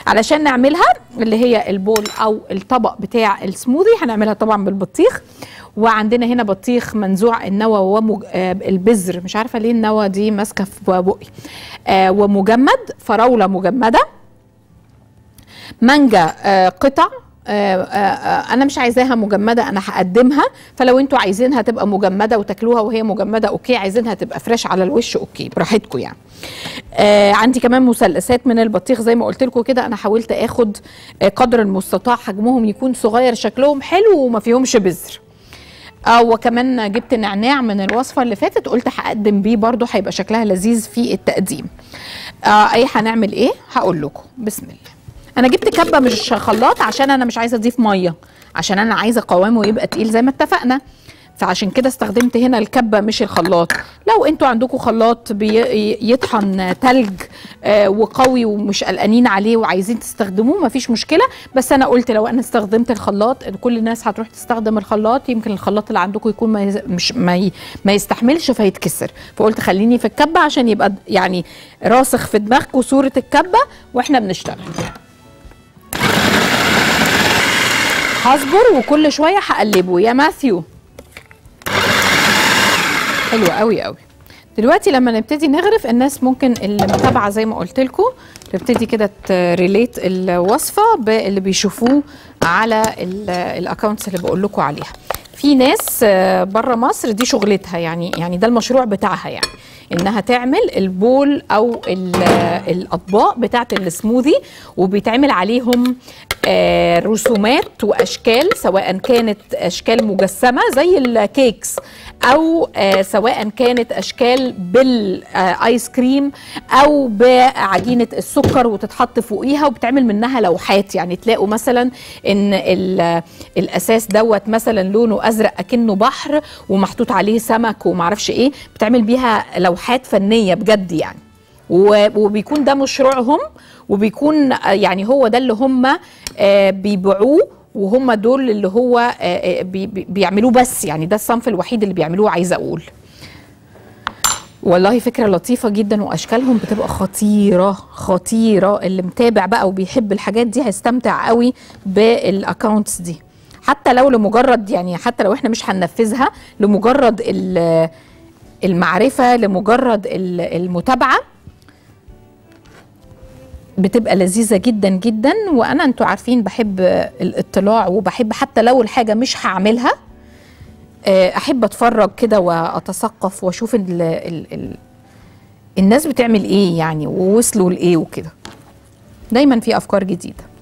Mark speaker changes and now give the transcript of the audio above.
Speaker 1: علشان نعملها اللي هي البول او الطبق بتاع السموذي هنعملها طبعا بالبطيخ وعندنا هنا بطيخ منزوع النوى والبذر مش عارفه ليه النوى دي ماسكه في بقي آه ومجمد فراوله مجمده مانجا آه قطع آه آه انا مش عايزاها مجمده انا هقدمها فلو انتوا عايزينها تبقى مجمده وتاكلوها وهي مجمده اوكي عايزينها تبقى فريش على الوش اوكي براحتكم يعني آه عندي كمان مثلثات من البطيخ زي ما قلت لكم كده انا حاولت اخد آه قدر المستطاع حجمهم يكون صغير شكلهم حلو وما فيهمش بذر اه وكمان جبت نعناع من الوصفه اللي فاتت قلت هقدم بيه برضو هيبقى شكلها لذيذ في التقديم آه اي هنعمل ايه هقول لكم بسم الله انا جبت كبه مش خلاط عشان انا مش عايزه اضيف ميه عشان انا عايزه قوامه يبقى تقيل زي ما اتفقنا فعشان كده استخدمت هنا الكبه مش الخلاط لو انتوا عندكم خلاط بيطحن تلج آه وقوي ومش قلقانين عليه وعايزين تستخدموه مفيش مشكله بس انا قلت لو انا استخدمت الخلاط كل الناس هتروح تستخدم الخلاط يمكن الخلاط اللي عندكم يكون ما يز... مش ما, ي... ما يستحملش فيتكسر فقلت خليني في الكبه عشان يبقى يعني راسخ في دماغكم صوره الكبه واحنا بنشتغل هصبر وكل شويه هقلبه يا ماثيو حلو قوي قوي دلوقتي لما نبتدي نغرف الناس ممكن اللي متابعه زي ما قلت لكم تبتدي كده تريليت الوصفه باللي بيشوفوه على الاكونتس اللي بقول لكم عليها في ناس بره مصر دي شغلتها يعني يعني ده المشروع بتاعها يعني انها تعمل البول او الاطباق بتاعت السموذي وبيتعمل عليهم آه رسومات واشكال سواء كانت اشكال مجسمه زي الكيكس او آه سواء كانت اشكال بالايس كريم او بعجينه السكر وتتحط فوقيها وبتعمل منها لوحات يعني تلاقوا مثلا ان الاساس دوت مثلا لونه ازرق اكنه بحر ومحطوط عليه سمك ومعرفش ايه بتعمل بيها لوحات فنيه بجد يعني وبيكون ده مشروعهم وبيكون يعني هو ده اللي هم بيبيعوه وهم دول اللي هو بيعملوه بس يعني ده الصنف الوحيد اللي بيعملوه عايزه اقول والله فكره لطيفه جدا واشكالهم بتبقى خطيره خطيره اللي متابع بقى وبيحب الحاجات دي هيستمتع قوي بالاكونتس دي حتى لو لمجرد يعني حتى لو احنا مش هننفذها لمجرد المعرفه لمجرد المتابعه بتبقى لذيذة جدا جدا وأنا أنتوا عارفين بحب الاطلاع وبحب حتى لو الحاجة مش هعملها أحب أتفرج كده وأتثقف وأشوف ال ال ال الناس بتعمل إيه يعني ووصلوا لإيه وكده دايما في أفكار جديدة